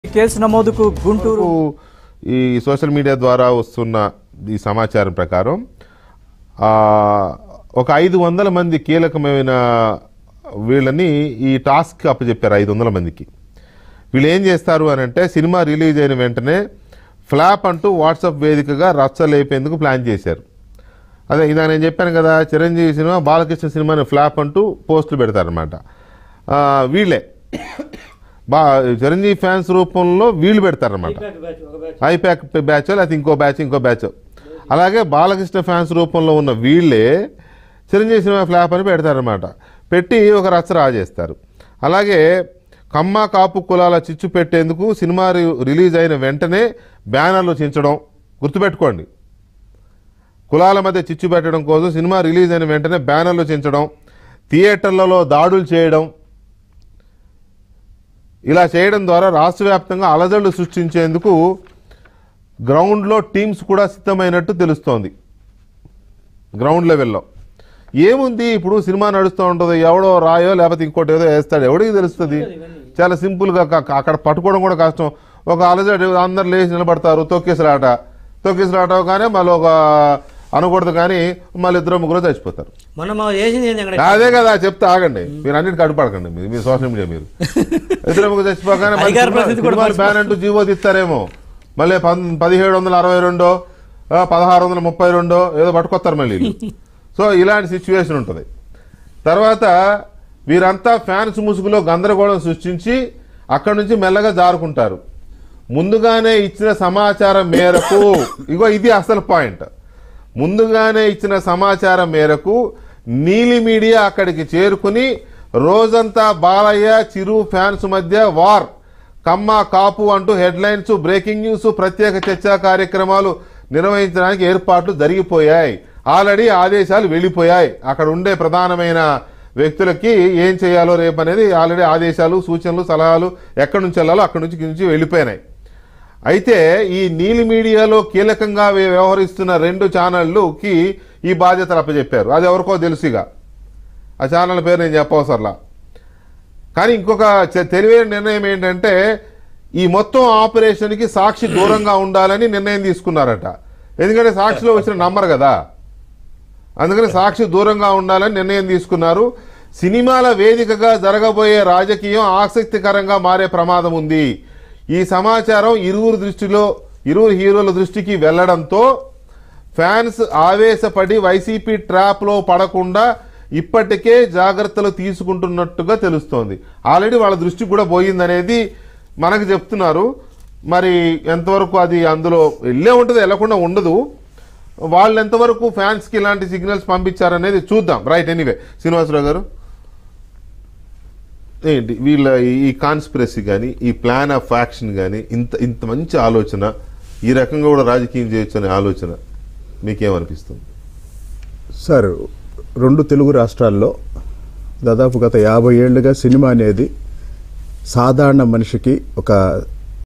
Case నమోదుకు Guntur ఈ social media ద్వారా వస్తున్న ఈ సమాచారం ప్రకారం ఆ, ఒక ఐదు వందల మంది కీలకమైన వీళ్ళని ఈ టాస్క్ అప్పచెప్పారు ఐదు వందల మందికి వీళ్ళు ఏం చేస్తారు అని అంటే సినిమా రిలీజ్ అయిన వెంటనే ఫ్లాప్ అంటూ వాట్సాప్ వేదికగా రచ్చలేపేందుకు ప్లాన్ చేశారు అదే ఇదా నేను చెప్పాను కదా చిరంజీవి సినిమా బాలకృష్ణ సినిమాని ఫ్లాప్ అంటూ పోస్టులు పెడతారనమాట ఆ, వీళ్ళే బా చిరంజీవి ఫ్యాన్స్ రూపంలో వీళ్ళు పెడతారనమాట ఐప్యాక్ బ్యాచ్ లేకపోతే ఇంకో బ్యాచ్ ఇంకో బ్యాచ్ అలాగే బాలకృష్ణ ఫ్యాన్స్ రూపంలో ఉన్న వీళ్ళే చిరంజీవి సినిమా ఫ్లాప్ అని పెడతారనమాట పెట్టి ఒక రచ్చ రాజేస్తారు అలాగే కమ్మ కాపు కులాల చిచ్చు పెట్టేందుకు సినిమా రి- రిలీజ్ అయిన వెంటనే బ్యానర్లు చించడం గుర్తుపెట్టుకోండి కులాల మధ్య చిచ్చు పెట్టడం కోసం సినిమా రిలీజ్ అయిన వెంటనే బ్యానర్లు చించడం థియేటర్లలో దాడులు చేయడం ఇలా చేయడం ద్వారా రాష్ట్ర వ్యాప్తంగా అలజడులు సృష్టించేందుకు గ్రౌండ్లో టీమ్స్ కూడా సిద్ధమైనట్టు తెలుస్తోంది గ్రౌండ్ లెవెల్లో ఏముంది ఇప్పుడు సినిమా నడుస్తూ ఉంటుంది ఎవడో రాయో లేకపోతే ఇంకోటి ఏదో వేస్తాడు ఎవడికి తెలుస్తుంది చాలా సింపుల్గా క- అక్కడ పట్టుకోవడం కూడా కష్టం ఒక అలజడి అందరు లేచి నిలబడతారు తొక్కేసలాట తొక్కేసలాట కానీ మళ్ళీ ఒక అనకూడదు కానీ మళ్ళీ ఇద్దరు ముగ్గురు చచ్చిపోతారు మొన్న మా చేసింది ఏంది అక్కడ అదే కదా చెప్తే ఆగండి మీరు అన్నిటికీ అడ్డుపడకండి మీరు మీ సోషల్ మీడియా మీరు ఇద్దరు చచ్చిపోగానే మళ్ళీ అధికార సినిమా- ప్రసిద్ధి కూడా సినిమాలు బ్యాన్ అంటూ జీవో తీస్తారేమో మళ్ళీ పన్- పదిహేడు వందల అరవై రెండో ఆ, పదహారు వందల ముప్పై రెండో ఏదో పట్టుకొస్తారు మళ్ళీ వీళ్ళు. సో ఇలాంటి సిచ్యువేషన్ ఉంటుంది తర్వాత వీరంతా ఫ్యాన్స్ ముసుగులో గందరగోళం సృష్టించి అక్కడి నుంచి మెల్లగా జారుకుంటారు ముందుగానే ఇచ్చిన సమాచారం మేరకు ఇగో ఇది అసలు పాయింట్ ముందుగానే ఇచ్చిన సమాచారం మేరకు నీలి మీడియా అక్కడికి చేరుకుని రోజంతా బాలయ్య చిరు ఫ్యాన్స్ మధ్య వార్ కమ్మ కాపు అంటూ హెడ్లైన్స్ బ్రేకింగ్ న్యూస్ ప్రత్యేక చర్చా కార్యక్రమాలు నిర్వహించడానికి ఏర్పాట్లు జరిగిపోయాయి ఆల్రెడీ ఆదేశాలు వెళ్ళిపోయాయి అక్కడ ఉండే ప్రధానమైన వ్యక్తులకి ఏం చేయాలో రేపు అనేది ఆల్రెడీ ఆదేశాలు సూచనలు సలహాలు ఎక్కడి నుంచి వెళ్ళాలో అక్కడి నుంచి నుంచి వెళ్ళిపోయినాయి అయితే ఈ నీలి మీడియాలో కీలకంగా వ్య- వ్యవహరిస్తున్న రెండు ఛానళ్ళకి ఈ బాధ్యతలు అప్పచెప్పారు అది ఎవరికో తెలుసుగా ఆ ఛానల్ పేరు నేను చెప్పవసరలా కానీ ఇంకొక చ- తెలివైన నిర్ణయం ఏంటంటే ఈ మొత్తం ఆపరేషన్కి సాక్షి దూరంగా ఉండాలని నిర్ణయం తీసుకున్నారట ఎందుకంటే సాక్షిలో వచ్చిన నంబర్ కదా అందుకని సాక్షి దూరంగా ఉండాలని నిర్ణయం తీసుకున్నారు సినిమాల వేదికగా జరగబోయే రాజకీయం ఆసక్తికరంగా మారే ప్రమాదం ఉంది ఈ సమాచారం ఇరువురు దృష్టిలో ఇరువురు హీరోల దృష్టికి వెళ్లడంతో ఫ్యాన్స్ ఆవేశపడి వైసీపీ ట్రాప్లో పడకుండా ఇప్పటికే జాగ్రత్తలు తీసుకుంటున్నట్టుగా తెలుస్తోంది ఆల్రెడీ వాళ్ళ దృష్టి కూడా పోయిందనేది మనకు చెప్తున్నారు మరి ఎంతవరకు అది అందులో వెళ్ళే ఉంటుంది వెళ్ళకుండా ఉండదు వాళ్ళు ఎంతవరకు ఫ్యాన్స్కి ఇలాంటి సిగ్నల్స్ పంపించారనేది చూద్దాం రైట్ ఎనీవే శ్రీనివాసరావు గారు ఏంటి వీళ్ళ ఈ- ఈ కాన్స్పిరసీ కానీ ఈ ప్లాన్ ఆఫ్ యాక్షన్ కానీ ఇంత ఇంత మంచి ఆలోచన ఈ రకంగా కూడా రాజకీయం చేయొచ్చు అనే ఆలోచన మీకేమనిపిస్తుంది సార్ రెండు తెలుగు రాష్ట్రాల్లో దాదాపు గత యాభై ఏళ్ళుగా సినిమా అనేది సాధారణ మనిషికి ఒక